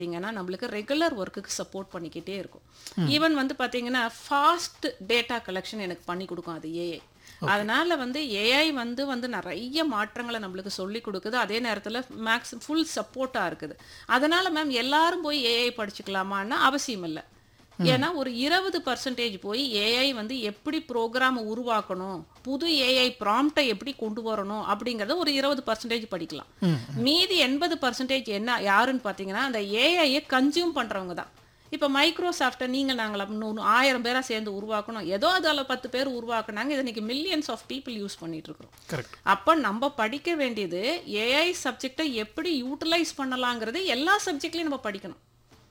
பார்த்தீங்கன்னா நம்மளுக்கு ரெகுலர் ஒர்க்குக்கு சப்போர்ட் பண்ணிக்கிட்டே இருக்கும் ஈவன் வந்து பார்த்தீங்கன்னா ஃபாஸ்ட் டேட்டா கலெக்ஷன் எனக்கு பண்ணி கொடுக்கும் அது ஏஐ அதனால வந்து ஏஐ வந்து வந்து நிறைய மாற்றங்களை நம்மளுக்கு சொல்லி கொடுக்குது அதே நேரத்தில் மேக்ஸ் ஃபுல் சப்போர்ட்டாக இருக்குது அதனால மேம் எல்லாரும் போய் ஏஐ படிச்சுக்கலாமான்னா அவசியம் இல்லை ஏன்னா ஒரு இருபது பர்சன்டேஜ் போய் ஏஐ வந்து எப்படி ப்ரோக்ராம் உருவாக்கணும் புது ஏஐ ப்ராம்ப்டை எப்படி கொண்டு வரணும் அப்படிங்கறத ஒரு இருபது பர்சன்டேஜ் படிக்கலாம் மீதி எண்பது பர்சன்டேஜ் என்ன யாருன்னு பார்த்தீங்கன்னா அந்த ஏஐயை கன்சியூம் பண்றவங்க தான் இப்போ மைக்ரோசாஃப்ட்டை நீங்கள் நாங்கள் இன்னொன்று ஆயிரம் பேராக சேர்ந்து உருவாக்கணும் ஏதோ அதில் பத்து பேர் உருவாக்குனாங்க இது இன்னைக்கு மில்லியன்ஸ் ஆஃப் பீப்புள் யூஸ் பண்ணிட்டு இருக்கிறோம் கரெக்ட் அப்போ நம்ம படிக்க வேண்டியது ஏஐ சப்ஜெக்டை எப்படி யூட்டிலைஸ் பண்ணலாங்கிறது எல்லா சப்ஜெக்ட்லையும் நம்ம படிக்கணும்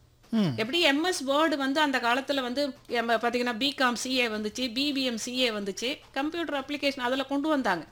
ம் எப்படி எம்எஸ் வேர்டு வந்து அந்த காலத்தில் வந்து எம் பார்த்தீங்கன்னா பிகாம் சிஏ வந்துச்சு பிபிஎம் சிஏ வந்துச்சு கம்ப்யூட்டர் அப்ளிகேஷன் அதில் கொண்டு வந்தாங்க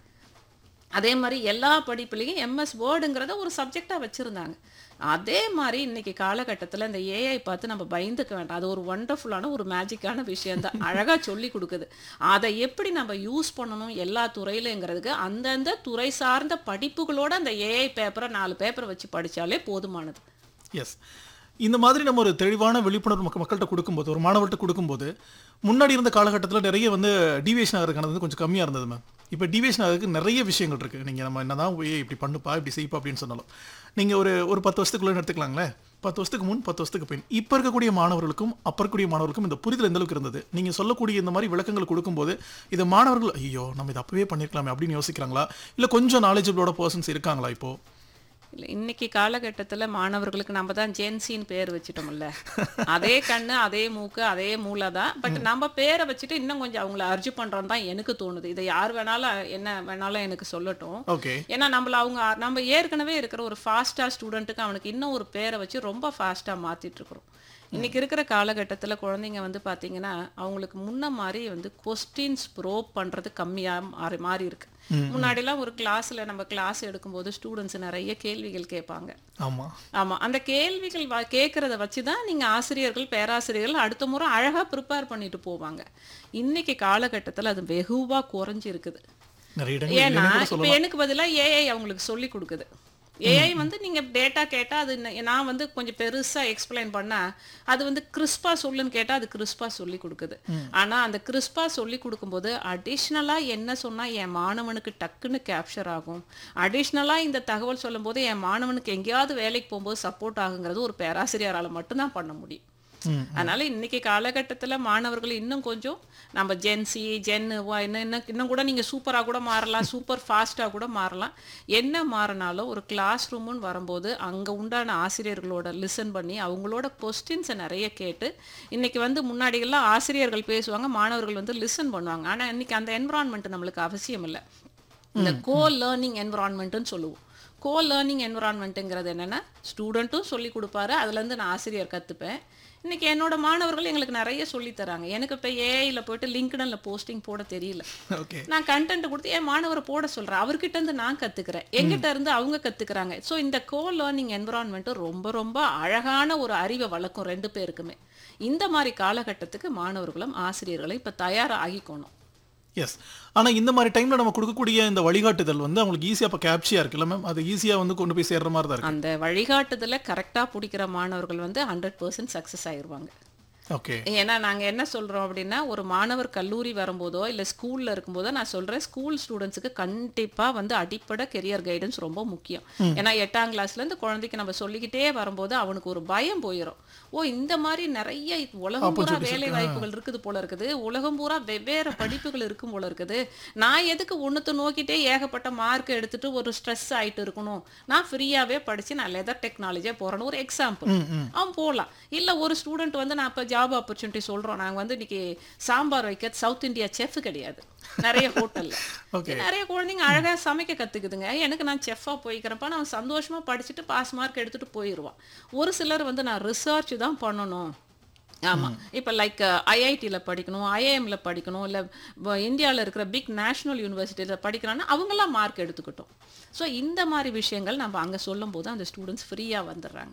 அதே மாதிரி எல்லா படிப்புலையும் எம்எஸ் வேர்டுங்கிறத ஒரு சப்ஜெக்டாக வச்சுருந்தாங்க அதே மாதிரி இன்னைக்கு காலகட்டத்தில் இந்த ஏஐ பார்த்து நம்ம பயந்துக்க வேண்டாம் அது ஒரு ஒண்டர்ஃபுல்லான ஒரு மேஜிக்கான விஷயந்தான் அழகாக சொல்லி கொடுக்குது அதை எப்படி நம்ம யூஸ் பண்ணணும் எல்லா துறையிலங்கிறதுக்கு அந்தந்த துறை சார்ந்த படிப்புகளோட அந்த ஏஐ பேப்பரை நாலு பேப்பரை வச்சு படித்தாலே போதுமானது எஸ் இந்த மாதிரி நம்ம ஒரு தெளிவான விழிப்புணர்வு மக்கள் மக்கள்கிட்ட கொடுக்கும்போது ஒரு மாணவர்கிட்ட கொடுக்கும்போது முன்னாடி இருந்த காலகட்டத்தில் நிறைய வந்து டிவியேஷன் ஆகிறதுக்கானது வந்து கொஞ்சம் கம்மியாக இருந்தது மேம் இப்போ டிவியேஷன் ஆகிறதுக்கு நிறைய விஷயங்கள் இருக்குது நீங்கள் நம்ம என்னதான் போய் இப்படி பண்ணுப்பா இப்படி செய்ப்பா அப்படின்னு சொன்னாலும் நீங்கள் ஒரு ஒரு பத்து வருஷத்துக்குள்ளே எடுத்துக்கலாங்களேன் பத்து வருஷத்துக்கு முன் பத்து வருஷத்துக்கு பின் இப்போ இருக்கக்கூடிய மாணவர்களுக்கும் அப்போ இருக்கக்கூடிய மாணவர்களுக்கும் இந்த புரிதல் எந்த அளவுக்கு இருந்தது நீங்கள் சொல்லக்கூடிய இந்த மாதிரி விளக்கங்கள் கொடுக்கும்போது இது மாணவர்கள் ஐயோ நம்ம இதை அப்பவே பண்ணியிருக்கலாமே அப்படின்னு யோசிக்கிறாங்களா இல்லை கொஞ்சம் நாலேஜபிளோட பர்சன்ஸ் இருக்காங்களா இப்போ இல்லை இன்னைக்கு காலகட்டத்தில் மாணவர்களுக்கு நம்ம தான் ஜென்சின்னு பேர் வச்சிட்டோம்ல அதே கண்ணு அதே மூக்கு அதே மூளை தான் பட் நம்ம பேரை வச்சுட்டு இன்னும் கொஞ்சம் அவங்கள அர்ஜு பண்ணுறோன்னு தான் எனக்கு தோணுது இதை யார் வேணாலும் என்ன வேணாலும் எனக்கு சொல்லட்டும் ஓகே ஏன்னா நம்மள அவங்க நம்ம ஏற்கனவே இருக்கிற ஒரு ஃபாஸ்ட்டாக ஸ்டூடெண்ட்டுக்கு அவனுக்கு இன்னும் ஒரு பேரை வச்சு ரொம்ப ஃபாஸ்ட்டாக மாற்றிட்டு இருக்கிறோம் இன்னைக்கு இருக்கிற காலகட்டத்தில் குழந்தைங்க வந்து பார்த்தீங்கன்னா அவங்களுக்கு முன்ன மாதிரி வந்து கொஸ்டின்ஸ் ப்ரோப் பண்ணுறது கம்மியாக மாறி மாறி இருக்கு முன்னாடிலாம் ஒரு கிளாஸில் நம்ம கிளாஸ் எடுக்கும்போது ஸ்டூடெண்ட்ஸ் நிறைய கேள்விகள் கேட்பாங்க ஆமாம் ஆமாம் அந்த கேள்விகள் வ கேட்குறத வச்சு தான் நீங்கள் ஆசிரியர்கள் பேராசிரியர்கள் அடுத்த முறை அழகாக ப்ரிப்பேர் பண்ணிட்டு போவாங்க இன்னைக்கு காலகட்டத்தில் அது வெகுவாக குறைஞ்சி இருக்குது நிறைய இடங்கள் ஏன்னா இல்லைன்னு கூட இப்போ எனக்கு பதிலாக ஏஐ அவங்களுக்கு சொல்லி கொடுக்குது ஏஐ வந்து நீங்க டேட்டா கேட்டா அது ந- நான் வந்து கொஞ்சம் பெருசா எக்ஸ்பிளைன் பண்ணா அது வந்து கிறிஸ்பா சொல்லுன்னு கேட்டா அது கிறிஸ்பா சொல்லி கொடுக்குது ஆனா அந்த கிறிஸ்பா சொல்லி கொடுக்கும்போது அடிஷ்னலா என்ன சொன்னா என் மாணவனுக்கு டக்குன்னு கேப்சர் ஆகும் அடிஷ்னலா இந்த தகவல் சொல்லும்போது என் மாணவனுக்கு எங்கேயாவது வேலைக்கு போகும்போது சப்போர்ட் ஆகுங்கிறது ஒரு பேராசிரியரால மட்டும்தான் பண்ண முடியும் ம் அதனால இன்னைக்கு காலகட்டத்துல மாணவர்கள் இன்னும் கொஞ்சம் நம்ம ஜென்சி ஜென் இன்னும் இன்னும் இன்னும் கூட நீங்க சூப்பரா கூட மாறலாம் சூப்பர் ஃபாஸ்டா கூட மாறலாம் என்ன மாறினாலும் ஒரு கிளாஸ் ரூம்னு வரும்போது அங்க உண்டான ஆசிரியர்களோட லிசன் பண்ணி அவங்களோட கொஸ்டின்ஸை நிறைய கேட்டு இன்னைக்கு வந்து முன்னாடியெல்லாம் ஆசிரியர்கள் பேசுவாங்க மாணவர்கள் வந்து லிசன் பண்ணுவாங்க ஆனா இன்னைக்கு அந்த என்விரான்மெண்ட் நம்மளுக்கு அவசியம் இல்லை இந்த கோ லேர்னிங் என்விரான்மெண்ட்டுன்னு சொல்லுவோம் கோ லேர்னிங் என்விரான்மெண்ட்டுங்கிறது என்னன்னா ஸ்டூடெண்ட்டும் சொல்லி கொடுப்பாரு அதுலேருந்து நான் ஆசிரியர் கற்றுப்பேன் இன்னைக்கு என்னோட மாணவர்கள் எங்களுக்கு நிறைய சொல்லி தராங்க எனக்கு இப்போ ஏஐயில் போயிட்டு லிங்க்டனில் போஸ்டிங் போட தெரியல ஓகே நான் கண்டென்ட் கொடுத்து என் மாணவரை போட சொல்கிறேன் அவர்கிட்ட இருந்து நான் கற்றுக்கிறேன் எங்கிட்ட இருந்து அவங்க கற்றுக்குறாங்க ஸோ இந்த கோ லேர்னிங் என்விரான்மெண்ட்டு ரொம்ப ரொம்ப அழகான ஒரு அறிவை வளர்க்கும் ரெண்டு பேருக்குமே இந்த மாதிரி காலகட்டத்துக்கு மாணவர்களும் ஆசிரியர்களும் இப்போ தயாராகிக்கணும் எஸ் ஆனா இந்த மாதிரி டைம்ல நம்ம கொடுக்கக்கூடிய இந்த வழிகாட்டுதல் வந்து அவங்களுக்கு ஈஸியா அப்ப கேப்சியா இருக்குல்ல மேம் அது ஈஸியா வந்து கொண்டு போய் சேர்ற மாதிரி தான் இருக்கு அந்த வழிகாட்டுதல கரெக்டாக பிடிக்கிற மாணவர்கள் வந்து ஹண்ட்ரட் பர்சன்ட் சக்ஸஸ் ஆயிடுவாங்க ஓகே ஏன்னா நாங்க என்ன சொல்றோம் அப்படின்னா ஒரு மாணவர் கல்லூரி வரும்போதோ இல்ல ஸ்கூல்ல இருக்கும்போதோ நான் சொல்றேன் ஸ்கூல் ஸ்டூடெண்ட்ஸுக்கு கண்டிப்பா வந்து அடிப்படை கெரியர் கைடன்ஸ் ரொம்ப முக்கியம் ஏன்னா எட்டாம் கிளாஸ்ல இருந்து குழந்தைக்கு நம்ம சொல்லிக்கிட்டே வரும்போது அவனுக்கு ஒரு பயம் போயிடும் ஓ இந்த மாதிரி நிறைய உலகம் பூரா வேலை வாய்ப்புகள் இருக்குது போல இருக்குது உலகம் பூரா வெவ்வேறு படிப்புகள் இருக்கும் போல இருக்குது நான் எதுக்கு ஒண்ணுத்த நோக்கிட்டே ஏகப்பட்ட மார்க் எடுத்துட்டு ஒரு ஸ்ட்ரெஸ் ஆயிட்டு இருக்கணும் நான் ஃப்ரீயாவே படிச்சு நான் லெதர் டெக்னாலஜியா போறேன்னு ஒரு எக்ஸாம்பிள் அவன் போகலாம் இல்ல ஒரு ஸ்டூடெண்ட் வந்து நான் இப்போ ஜாப் ஆப்பர்ச்சுனிட்டி சொல்றோம் நாங்க வந்து இன்னைக்கு சாம்பார் வைக்க சவுத் இந்தியா செஃப் கிடையாது நிறைய ஹோட்டல்ல ஓகே நிறைய குழந்தைங்க அழகா சமைக்க கத்துக்குதுங்க எனக்கு நான் செஃப்பா போய்க்கிறப்ப நான் சந்தோஷமா படிச்சுட்டு பாஸ் மார்க் எடுத்துட்டு போயிடுவான் ஒரு சிலர் வந்து நான் ரிசர்ச் தான் பண்ணணும் ஆமா இப்போ லைக் ஐஐடியில் படிக்கணும் ஐஐஎம்ல படிக்கணும் இல்லை இந்தியாவில் இருக்கிற பிக் நேஷனல் யூனிவர்சிட்டியில் படிக்கிறான்னா அவங்கெல்லாம் மார்க் எடுத்துக்கிட்டோம் ஸோ இந்த மாதிரி விஷயங்கள் நம்ம அங்கே சொல்லும்போது அந்த ஸ்டூடெண்ட்ஸ் ஃப்ரீயாக வந்துடுறாங்க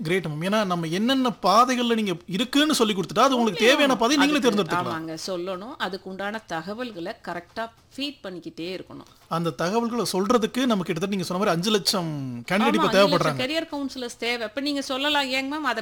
கிரேட் மேம் ஏன்னா நம்ம என்னென்ன பாதைகள்ல நீங்க இருக்குன்னு சொல்லி கொடுத்துட்டா அது உங்களுக்கு தேவையான பாதை நீங்களே தேர்ந்தெடுத்துக்கலாம் ஆமாங்க சொல்லணும் அதுக்கு உண்டான தகவல்களை கரெக்டா ஃபீட் பண்ணிக்கிட்டே இருக்கணும் அந்த தகவல்களை சொல்றதுக்கு நம்ம கிட்டத்தட்ட நீங்க சொன்ன மாதிரி அஞ்சு லட்சம் கேண்டிடேட் இப்போ தேவைப்படுறாங்க கெரியர் கவுன்சிலர்ஸ் தேவை இப்ப நீங்க சொல்லலாம் ஏங்க மேம் அதை